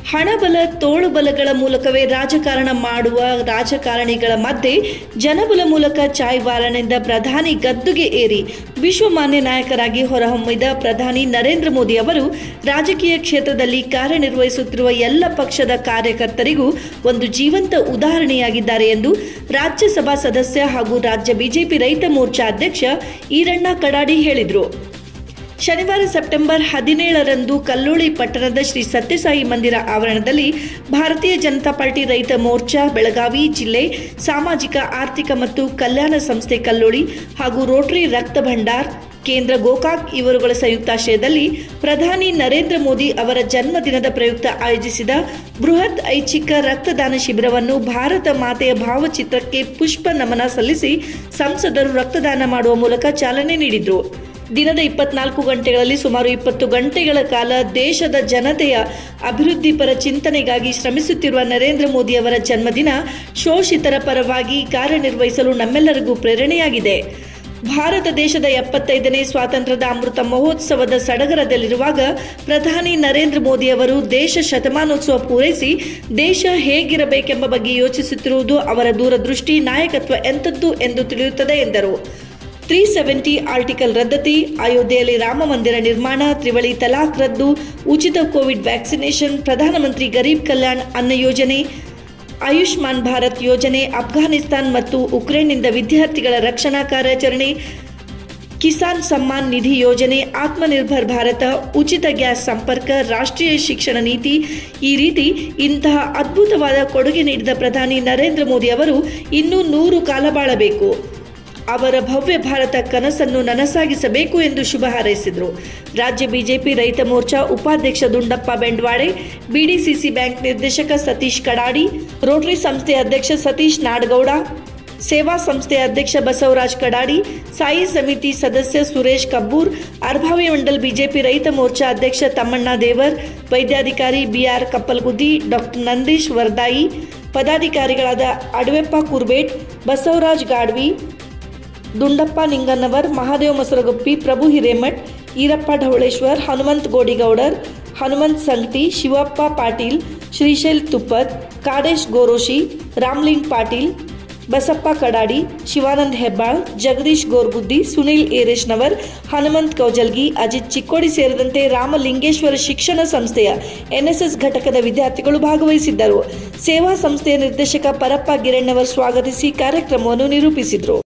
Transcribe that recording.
ಹಣಬಲ ತೋಳುಬಲಗಳ ಮೂಲಕವೇ ರಾಜಕಾರಣ ಮಾಡುವ ರಾಜಕಾರಣಿಗಳ ಮಧ್ಯೆ ಜನಬಲ ಮೂಲಕ ಚಾಯ್ವಾಲನಿಂದ ಪ್ರಧಾನಿ ಗದ್ದುಗೆ ಏರಿ ವಿಶ್ವಮಾನ್ಯ ನಾಯಕರಾಗಿ ಹೊರಹೊಮ್ಮಿದ ಪ್ರಧಾನಿ ನರೇಂದ್ರ ಮೋದಿ ಅವರು ರಾಜಕೀಯ ಕ್ಷೇತ್ರದಲ್ಲಿ ಕಾರ್ಯನಿರ್ವಹಿಸುತ್ತಿರುವ ಎಲ್ಲ ಪಕ್ಷದ ಕಾರ್ಯಕರ್ತರಿಗೂ ಒಂದು ಜೀವಂತ ಉದಾಹರಣೆಯಾಗಿದ್ದಾರೆ ಎಂದು ರಾಜ್ಯಸಭಾ ಸದಸ್ಯ ಹಾಗೂ ರಾಜ್ಯ ಬಿಜೆಪಿ ರೈತ ಮೋರ್ಚಾ ಅಧ್ಯಕ್ಷ ಈರಣ್ಣ ಕಡಾಡಿ ಹೇಳಿದರು ಶನಿವಾರ ಸೆಪ್ಟೆಂಬರ್ ಹದಿನೇಳರಂದು ಕಲ್ಲೋಳಿ ಪಟ್ಟಣದ ಶ್ರೀ ಸತ್ಯಸಾಯಿ ಮಂದಿರ ಆವರಣದಲ್ಲಿ ಭಾರತೀಯ ಜನತಾ ಪಾರ್ಟಿ ರೈತ ಮೋರ್ಚಾ ಬೆಳಗಾವಿ ಜಿಲ್ಲೆ ಸಾಮಾಜಿಕ ಆರ್ಥಿಕ ಮತ್ತು ಕಲ್ಯಾಣ ಸಂಸ್ಥೆ ಕಲ್ಲೋಳಿ ಹಾಗೂ ರೋಟರಿ ರಕ್ತ ಭಂಡಾರ್ ಕೇಂದ್ರ ಗೋಕಾಕ್ ಇವರುಗಳ ಸಂಯುಕ್ತಾಶ್ರಯದಲ್ಲಿ ಪ್ರಧಾನಿ ನರೇಂದ್ರ ಮೋದಿ ಅವರ ಜನ್ಮದಿನದ ಪ್ರಯುಕ್ತ ಆಯೋಜಿಸಿದ ಬೃಹತ್ ಐಚ್ಛಿಕ ರಕ್ತದಾನ ಶಿಬಿರವನ್ನು ಭಾರತ ಮಾತೆಯ ಭಾವಚಿತ್ರಕ್ಕೆ ಪುಷ್ಪ ನಮನ ಸಲ್ಲಿಸಿ ಸಂಸದರು ರಕ್ತದಾನ ಮಾಡುವ ಮೂಲಕ ಚಾಲನೆ ನೀಡಿದರು ದಿನದ ಇಪ್ಪತ್ನಾಲ್ಕು ಗಂಟೆಗಳಲ್ಲಿ ಸುಮಾರು ಇಪ್ಪತ್ತು ಗಂಟೆಗಳ ಕಾಲ ದೇಶದ ಜನತೆಯ ಅಭಿವೃದ್ಧಿಪರ ಚಿಂತನೆಗಾಗಿ ಶ್ರಮಿಸುತ್ತಿರುವ ನರೇಂದ್ರ ಮೋದಿ ಅವರ ಜನ್ಮದಿನ ಶೋಷಿತರ ಪರವಾಗಿ ಕಾರ್ಯನಿರ್ವಹಿಸಲು ನಮ್ಮೆಲ್ಲರಿಗೂ ಪ್ರೇರಣೆಯಾಗಿದೆ ಭಾರತ ದೇಶದ ಎಪ್ಪತ್ತೈದನೇ ಸ್ವಾತಂತ್ರ್ಯದ ಅಮೃತ ಮಹೋತ್ಸವದ ಸಡಗರದಲ್ಲಿರುವಾಗ ಪ್ರಧಾನಿ ನರೇಂದ್ರ ಮೋದಿ ಅವರು ದೇಶ ಶತಮಾನೋತ್ಸವ ಪೂರೈಸಿ ದೇಶ ಹೇಗಿರಬೇಕೆಂಬ ಬಗ್ಗೆ ಯೋಚಿಸುತ್ತಿರುವುದು ಅವರ ದೂರದೃಷ್ಟಿ ನಾಯಕತ್ವ ಎಂಥದ್ದು ಎಂದು ತಿಳಿಯುತ್ತದೆ ಎಂದರು ತ್ರೀ ಸೆವೆಂಟಿ ಆರ್ಟಿಕಲ್ ರದ್ದತಿ ಅಯೋಧ್ಯೆಯಲ್ಲಿ ರಾಮ ಮಂದಿರ ನಿರ್ಮಾಣ ತ್ರಿವಳಿ ತಲಾಕ್ ರದ್ದು ಉಚಿತ ಕೋವಿಡ್ ವ್ಯಾಕ್ಸಿನೇಷನ್ ಪ್ರಧಾನಮಂತ್ರಿ ಗರೀಬ್ ಕಲ್ಯಾಣ್ ಅನ್ನ ಯೋಜನೆ ಆಯುಷ್ಮಾನ್ ಭಾರತ್ ಯೋಜನೆ ಅಫ್ಘಾನಿಸ್ತಾನ್ ಮತ್ತು ಉಕ್ರೇನ್ನಿಂದ ವಿದ್ಯಾರ್ಥಿಗಳ ರಕ್ಷಣಾ ಕಾರ್ಯಾಚರಣೆ ಕಿಸಾನ್ ಸಮ್ಮಾನ್ ನಿಧಿ ಯೋಜನೆ ಆತ್ಮನಿರ್ಭರ್ ಭಾರತ ಉಚಿತ ಗ್ಯಾಸ್ ಸಂಪರ್ಕ ರಾಷ್ಟ್ರೀಯ ಶಿಕ್ಷಣ ನೀತಿ ಈ ರೀತಿ ಇಂತಹ ಅದ್ಭುತವಾದ ಕೊಡುಗೆ ನೀಡಿದ ಪ್ರಧಾನಿ ನರೇಂದ್ರ ಮೋದಿ ಅವರು ಇನ್ನೂ ನೂರು ಕಾಲ ಬಾಳಬೇಕು ಅವರ ಭವ್ಯ ಭಾರತ ಕನಸನ್ನು ನನಸಾಗಿಸಬೇಕು ಎಂದು ಶುಭ ಹಾರೈಸಿದರು ರಾಜ್ಯ ಬಿಜೆಪಿ ರೈತ ಮೋರ್ಚಾ ಉಪಾಧ್ಯಕ್ಷ ದುಂಡಪ್ಪ ಬೆಂಡ್ವಾಡೆ ಬಿಡಿಸಿಸಿ ಬ್ಯಾಂಕ್ ನಿರ್ದೇಶಕ ಸತೀಶ್ ಕಡಾಡಿ ರೋಟರಿ ಸಂಸ್ಥೆ ಅಧ್ಯಕ್ಷ ಸತೀಶ್ ನಾಡಗೌಡ ಸೇವಾ ಸಂಸ್ಥೆ ಅಧ್ಯಕ್ಷ ಬಸವರಾಜ್ ಕಡಾಡಿ ಸಾಯಿ ಸಮಿತಿ ಸದಸ್ಯ ಸುರೇಶ್ ಕಬ್ಬೂರ್ ಅರ್ಭಾವಿ ಮಂಡಲ್ ಬಿಜೆಪಿ ರೈತ ಮೋರ್ಚಾ ಅಧ್ಯಕ್ಷ ತಮ್ಮಣ್ಣ ದೇವರ್ ವೈದ್ಯಾಧಿಕಾರಿ ಬಿಆರ್ ಕಪ್ಪಲ್ಗುದ್ದಿ ಡಾಕ್ಟರ್ ನಂದೀಶ್ ವರ್ದಾಯಿ ಪದಾಧಿಕಾರಿಗಳಾದ ಅಡವೆಪ್ಪ ಕುರ್ಬೇಟ್ ಬಸವರಾಜ್ ಗಾಡ್ವಿ ದುಂಡಪ್ಪ ನಿಂಗನ್ನವರ್ ಮಹಾದೇವ ಮಸರಗುಪ್ಪಿ ಪ್ರಭು ಹಿರೇಮಠ್ ಈರಪ್ಪ ಢವಳೇಶ್ವರ್ ಹನುಮಂತ್ ಗೋಡಿಗೌಡರ್ ಹನುಮಂತ್ ಸಂಗಟಿ ಶಿವಪ್ಪ ಪಾಟೀಲ್ ಶ್ರೀಶೈಲ್ ತುಪ್ಪದ್ ಕಾಡೇಶ್ ಗೋರೋಶಿ ರಾಮ್ಲಿಂಗ್ ಪಾಟೀಲ್ ಬಸಪ್ಪ ಕಡಾಡಿ ಶಿವಾನಂದ್ ಹೆಬ್ಬಾಳ್ ಜಗದೀಶ್ ಗೋರ್ಗುದ್ದಿ ಸುನಿಲ್ ಏರೇಶ್ನವರ್ ಹನುಮಂತ್ ಕೌಜಲ್ಗಿ ಅಜಿತ್ ಚಿಕ್ಕೋಡಿ ಸೇರಿದಂತೆ ರಾಮಲಿಂಗೇಶ್ವರ ಶಿಕ್ಷಣ ಸಂಸ್ಥೆಯ ಎನ್ಎಸ್ಎಸ್ ಘಟಕದ ವಿದ್ಯಾರ್ಥಿಗಳು ಭಾಗವಹಿಸಿದ್ದರು ಸೇವಾ ಸಂಸ್ಥೆಯ ನಿರ್ದೇಶಕ ಪರಪ್ಪ ಗಿರಣ್ಣವರ್ ಸ್ವಾಗತಿಸಿ ಕಾರ್ಯಕ್ರಮವನ್ನು ನಿರೂಪಿಸಿದರು